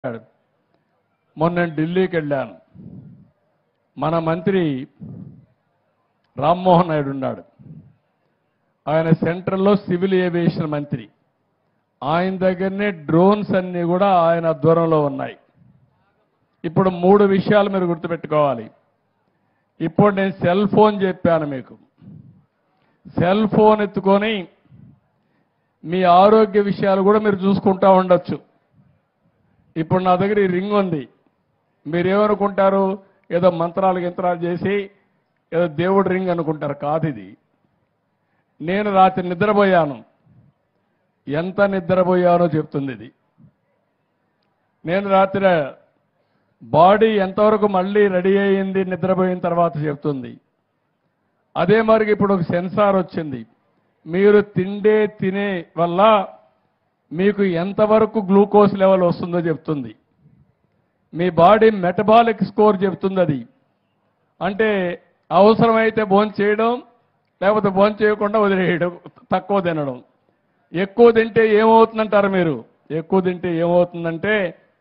మాట్లాడాడు మొన్న నేను ఢిల్లీకి వెళ్ళాను మన మంత్రి రామ్మోహన్ నాయుడు ఉన్నాడు ఆయన సెంట్రల్లో సివిల్ ఏవియేషన్ మంత్రి ఆయన దగ్గరనే డ్రోన్స్ అన్నీ కూడా ఆయన ఆధ్వర్యంలో ఉన్నాయి ఇప్పుడు మూడు విషయాలు మీరు గుర్తుపెట్టుకోవాలి ఇప్పుడు నేను సెల్ ఫోన్ చెప్పాను మీకు సెల్ ఫోన్ ఎత్తుకొని మీ ఆరోగ్య విషయాలు కూడా మీరు చూసుకుంటా ఉండొచ్చు ఇప్పుడు నా దగ్గర ఈ రింగ్ ఉంది మీరు ఏమనుకుంటారు ఏదో మంత్రాలు గింత్రాలు చేసి ఏదో దేవుడి రింగ్ అనుకుంటారు కాదు ఇది నేను రాత్రి నిద్రపోయాను ఎంత నిద్రపోయానో చెప్తుంది ఇది నేను రాత్రి బాడీ ఎంతవరకు మళ్ళీ రెడీ అయ్యింది నిద్రపోయిన తర్వాత చెప్తుంది అదే మరి ఇప్పుడు ఒక సెన్సార్ వచ్చింది మీరు తిండే తినే వల్ల మీకు ఎంతవరకు గ్లూకోజ్ లెవెల్ వస్తుందో చెప్తుంది మీ బాడీ మెటబాలిక్ స్కోర్ చెప్తుంది అది అంటే అవసరమైతే భోజనం చేయడం లేకపోతే భోజనం చేయకుండా వదిలేయడం తక్కువ తినడం ఎక్కువ తింటే ఏమవుతుందంటారు మీరు ఎక్కువ తింటే ఏమవుతుందంటే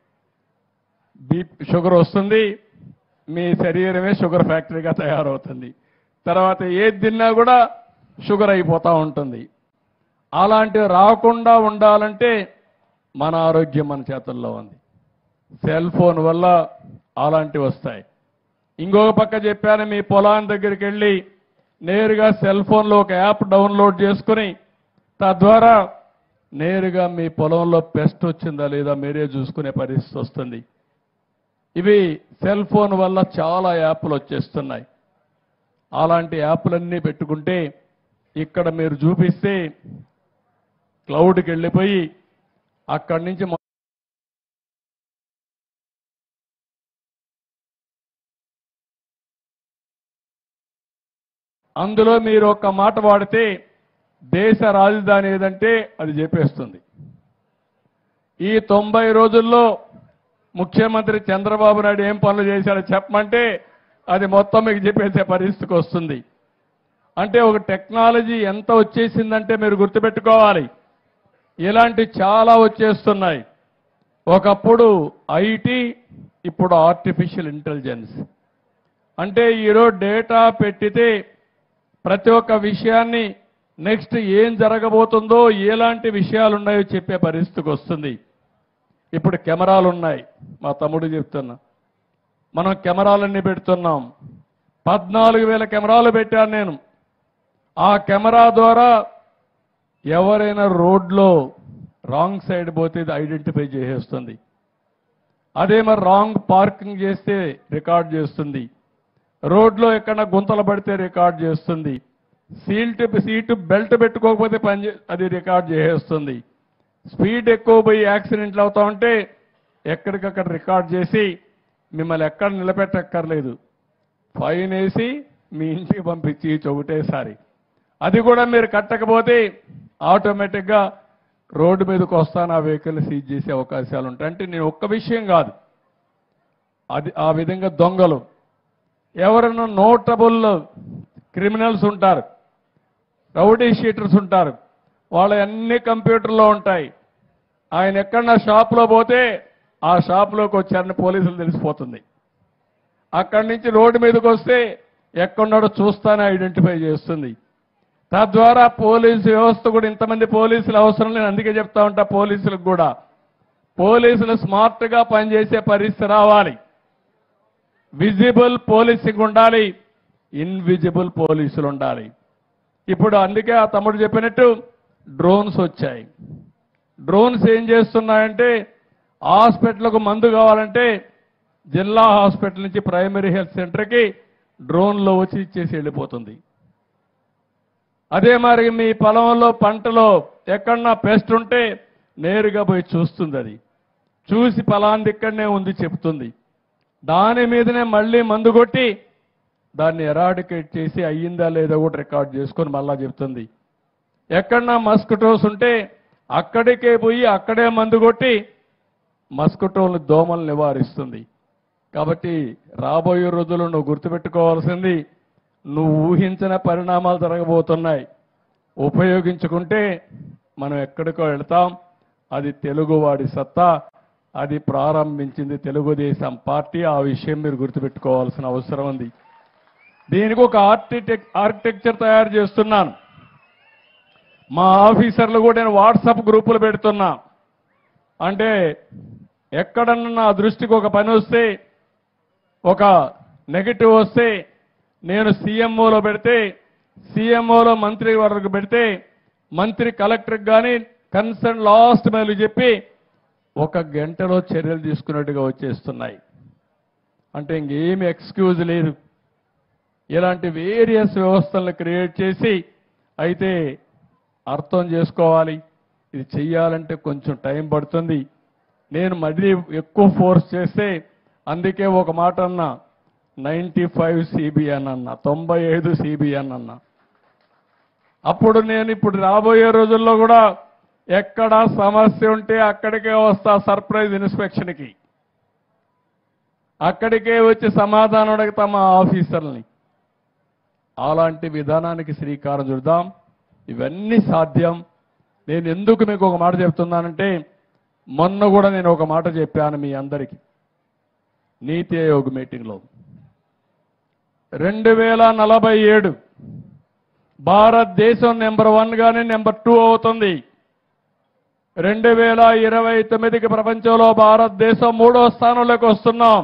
బీపీ షుగర్ వస్తుంది మీ శరీరమే షుగర్ ఫ్యాక్టరీగా తయారవుతుంది తర్వాత ఏది తిన్నా కూడా షుగర్ అయిపోతూ ఉంటుంది అలాంటివి రాకుండా ఉండాలంటే మన ఆరోగ్యం మన చేతుల్లో ఉంది సెల్ ఫోన్ వల్ల అలాంటివి వస్తాయి ఇంకొక పక్క చెప్పాను మీ పొలాన్ని దగ్గరికి వెళ్ళి నేరుగా సెల్ ఫోన్లో ఒక యాప్ డౌన్లోడ్ చేసుకుని తద్వారా నేరుగా మీ పొలంలో పెస్ట్ వచ్చిందా లేదా మీరే చూసుకునే పరిస్థితి వస్తుంది ఇవి సెల్ ఫోన్ వల్ల చాలా యాప్లు వచ్చేస్తున్నాయి అలాంటి యాప్లన్నీ పెట్టుకుంటే ఇక్కడ మీరు చూపిస్తే క్లౌడ్కి వెళ్ళిపోయి అక్కడి నుంచి మొ- అందులో మీరు ఒక్క మాట వాడితే దేశ రాజధాని ఏదంటే అది చెప్పేస్తుంది ఈ తొంభై రోజుల్లో ముఖ్యమంత్రి చంద్రబాబు నాయుడు ఏం పనులు చేశాడో చెప్పమంటే అది మొత్తం మీకు చెప్పేసే పరిస్థితికి వస్తుంది అంటే ఒక టెక్నాలజీ ఎంత వచ్చేసిందంటే మీరు గుర్తుపెట్టుకోవాలి ఇలాంటి చాలా వచ్చేస్తున్నాయి ఒకప్పుడు ఐటీ ఇప్పుడు ఆర్టిఫిషియల్ ఇంటెలిజెన్స్ అంటే ఈరోజు డేటా పెట్టితే ప్రతి ఒక్క విషయాన్ని నెక్స్ట్ ఏం జరగబోతుందో ఎలాంటి విషయాలు ఉన్నాయో చెప్పే పరిస్థితికి వస్తుంది ఇప్పుడు కెమెరాలు ఉన్నాయి మా తమ్ముడు చెప్తున్నా మనం కెమెరాలన్నీ పెడుతున్నాం పద్నాలుగు వేల కెమెరాలు పెట్టాను నేను ఆ కెమెరా ద్వారా ఎవరైనా రోడ్లో రాంగ్ సైడ్ పోతే ఇది ఐడెంటిఫై చేసేస్తుంది అదే మరి రాంగ్ పార్కింగ్ చేస్తే రికార్డ్ చేస్తుంది రోడ్లో ఎక్కడ గుంతలు పడితే రికార్డ్ చేస్తుంది సీల్ట్ సీటు బెల్ట్ పెట్టుకోకపోతే పని చే- అది రికార్డ్ చేసేస్తుంది స్పీడ్ ఎక్కువ పోయి యాక్సిడెంట్లు అవుతా ఉంటే ఎక్కడికక్కడ రికార్డ్ చేసి మిమ్మల్ని ఎక్కడ నిలబెట్టక్కర్లేదు ఫైన్ వేసి మీ ఇంటికి పంపించి ఒకటేసారి అది కూడా మీరు కట్టకపోతే ఆటోమేటిక్గా రోడ్డు మీదకి వస్తాను ఆ వెహికల్ సీజ్ చేసే అవకాశాలు ఉంటాయి అంటే నేను ఒక్క విషయం కాదు అది ఆ విధంగా దొంగలు ఎవరైనా నోటబుల్ క్రిమినల్స్ ఉంటారు రౌడీ షీటర్స్ ఉంటారు వాళ్ళ అన్ని కంప్యూటర్లో ఉంటాయి ఆయన ఎక్కడన్నా షాప్లో పోతే ఆ షాప్లోకి వచ్చారని పోలీసులు తెలిసిపోతుంది అక్కడి నుంచి రోడ్డు మీదకి వస్తే ఎక్కడున్నాడో చూస్తానే ఐడెంటిఫై చేస్తుంది తద్వారా పోలీసు వ్యవస్థ కూడా ఇంతమంది పోలీసులు అవసరం లేదు అందుకే చెప్తా ఉంటా పోలీసులకు కూడా పోలీసులు స్మార్ట్గా పనిచేసే పరిస్థితి రావాలి విజిబుల్ పోలీసింగ్ ఉండాలి ఇన్విజిబుల్ పోలీసులు ఉండాలి ఇప్పుడు అందుకే ఆ తమ్ముడు చెప్పినట్టు డ్రోన్స్ వచ్చాయి డ్రోన్స్ ఏం చేస్తున్నాయంటే హాస్పిటల్కు మందు కావాలంటే జిల్లా హాస్పిటల్ నుంచి ప్రైమరీ హెల్త్ సెంటర్కి డ్రోన్లో వచ్చి ఇచ్చేసి వెళ్ళిపోతుంది అదే మరి మీ పొలంలో పంటలో ఎక్కడన్నా పెస్ట్ ఉంటే నేరుగా పోయి చూస్తుంది అది చూసి పలాంది ఇక్కడనే ఉంది చెప్తుంది దాని మీదనే మళ్ళీ మందు కొట్టి దాన్ని ఎరాడికేట్ చేసి అయ్యిందా లేదా కూడా రికార్డ్ చేసుకొని మళ్ళా చెప్తుంది ఎక్కడన్నా మస్కిటోస్ ఉంటే అక్కడికే పోయి అక్కడే మందు కొట్టి మస్కిటోలు దోమలు నివారిస్తుంది కాబట్టి రాబోయే రోజుల్లో నువ్వు గుర్తుపెట్టుకోవాల్సింది నువ్వు ఊహించిన పరిణామాలు జరగబోతున్నాయి ఉపయోగించుకుంటే మనం ఎక్కడికో వెళ్తాం అది తెలుగువాడి సత్తా అది ప్రారంభించింది తెలుగుదేశం పార్టీ ఆ విషయం మీరు గుర్తుపెట్టుకోవాల్సిన అవసరం ఉంది దీనికి ఒక ఆర్కిటెక్ ఆర్కిటెక్చర్ తయారు చేస్తున్నాను మా ఆఫీసర్లు కూడా నేను వాట్సాప్ గ్రూపులు పెడుతున్నా అంటే ఎక్కడన్నా నా దృష్టికి ఒక పని వస్తే ఒక నెగటివ్ వస్తే నేను సీఎంఓలో పెడితే సీఎంఓలో మంత్రి వరకు పెడితే మంత్రి కలెక్టర్కి కానీ కన్సర్న్ లాస్ట్ మైలు చెప్పి ఒక గంటలో చర్యలు తీసుకున్నట్టుగా వచ్చేస్తున్నాయి అంటే ఇంకేమి ఎక్స్క్యూజ్ లేదు ఇలాంటి వేరియస్ వ్యవస్థలను క్రియేట్ చేసి అయితే అర్థం చేసుకోవాలి ఇది చెయ్యాలంటే కొంచెం టైం పడుతుంది నేను మళ్ళీ ఎక్కువ ఫోర్స్ చేస్తే అందుకే ఒక మాట అన్నా నైంటీ ఫైవ్ సిబిఎన్ అన్న తొంభై ఐదు సిబిఎన్ అన్న అప్పుడు నేను ఇప్పుడు రాబోయే రోజుల్లో కూడా ఎక్కడ సమస్య ఉంటే అక్కడికే వస్తా సర్ప్రైజ్ ఇన్స్పెక్షన్కి అక్కడికే వచ్చి సమాధానం అడుగుతా మా ఆఫీసర్ని అలాంటి విధానానికి శ్రీకారం చుడదాం ఇవన్నీ సాధ్యం నేను ఎందుకు మీకు ఒక మాట చెప్తున్నానంటే మొన్న కూడా నేను ఒక మాట చెప్పాను మీ అందరికీ నీతి ఆయోగ్ మీటింగ్లో రెండు వేల నలభై ఏడు భారతదేశం నెంబర్ వన్ గానే నెంబర్ టూ అవుతుంది రెండు వేల ఇరవై తొమ్మిదికి ప్రపంచంలో భారతదేశం మూడో స్థానంలోకి వస్తున్నాం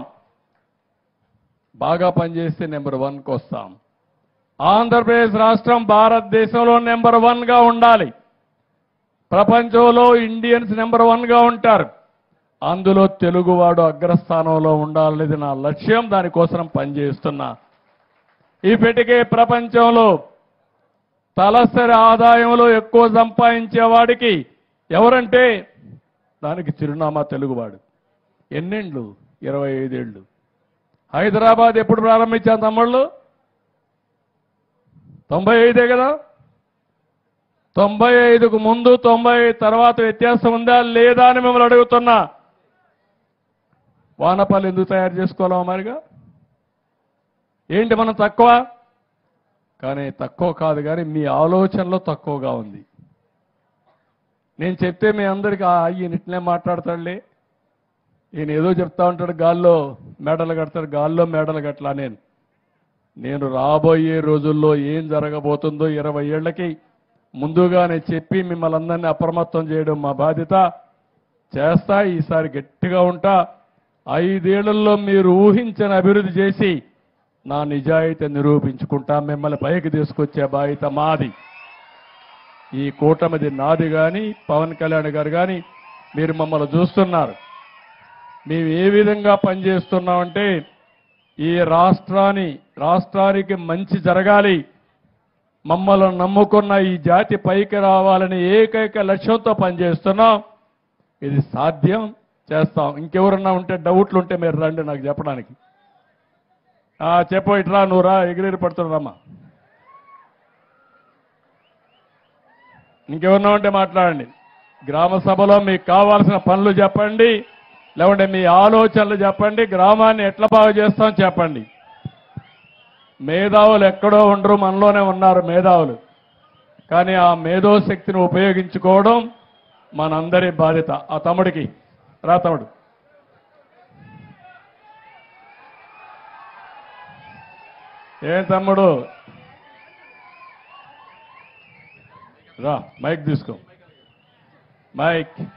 బాగా పనిచేస్తే నెంబర్ వన్కి వస్తాం ఆంధ్రప్రదేశ్ రాష్ట్రం భారతదేశంలో నెంబర్ వన్ గా ఉండాలి ప్రపంచంలో ఇండియన్స్ నెంబర్ వన్ గా ఉంటారు అందులో తెలుగువాడు అగ్రస్థానంలో ఉండాలనేది నా లక్ష్యం దానికోసం పనిచేస్తున్నా ఇప్పటికే ప్రపంచంలో తలసరి ఆదాయంలో ఎక్కువ సంపాదించే వాడికి ఎవరంటే దానికి చిరునామా తెలుగువాడు ఎన్నేండ్లు ఇరవై ఐదేళ్లు హైదరాబాద్ ఎప్పుడు ప్రారంభించాం తమ్ముళ్ళు తొంభై ఐదే కదా తొంభై ఐదుకు ముందు తొంభై తర్వాత వ్యత్యాసం ఉందా లేదా అని మిమ్మల్ని అడుగుతున్నా వానపాలు ఎందుకు తయారు చేసుకోవాలా మరిగా ఏంటి మనం తక్కువ కానీ తక్కువ కాదు కానీ మీ ఆలోచనలో తక్కువగా ఉంది నేను చెప్తే మీ అందరికీ "ఆ, ఈయన ఇట్లే మాట్లాడతాడులే ఈయన ఏదో చెప్తా ఉంటాడు గాల్లో మేడలు కడతాడు గాల్లో మేడలు కట్టలా నేను నేను రాబోయే రోజుల్లో ఏం జరగబోతుందో ఇరవై ఏళ్లకి ముందుగానే చెప్పి మిమ్మల్ని అందరినీ అప్రమత్తం చేయడం మా బాధ్యత చేస్తా ఈసారి గట్టిగా ఉంటా ఐదేళ్లలో మీరు ఊహించిన అభివృద్ధి చేసి నా నిజాయితీ నిరూపించుకుంటా మిమ్మల్ని పైకి తీసుకొచ్చే బాధ్యత మాది ఈ కూటమిది నాది కానీ పవన్ కళ్యాణ్ గారు కానీ మీరు మమ్మల్ని చూస్తున్నారు మేము ఏ విధంగా పనిచేస్తున్నామంటే ఈ రాష్ట్రాన్ని రాష్ట్రానికి మంచి జరగాలి మమ్మల్ని నమ్ముకున్న ఈ జాతి పైకి రావాలని ఏకైక లక్ష్యంతో పనిచేస్తున్నాం ఇది సాధ్యం చేస్తాం ఇంకెవరన్నా ఉంటే డౌట్లు ఉంటే మీరు రండి నాకు చెప్పడానికి ఆ, చెప్పు ఇట్లా నువ్వు రా ఎగిరెగిరి పడుతున్నారమ్మా ఇంకెవరన్నా ఉంటే మాట్లాడండి గ్రామ సభలో మీకు కావాల్సిన పనులు చెప్పండి లేకుంటే మీ ఆలోచనలు చెప్పండి గ్రామాన్ని ఎట్లా బాగు చేస్తాం చెప్పండి మేధావులు ఎక్కడో ఉండరు మనలోనే ఉన్నారు మేధావులు కానీ ఆ మేధో శక్తిని ఉపయోగించుకోవడం మనందరి బాధ్యత ఆ తమ్ముడికి రా తమ్ముడు ఏ తమ్ముడు రా మైక్ తీసుకో మైక్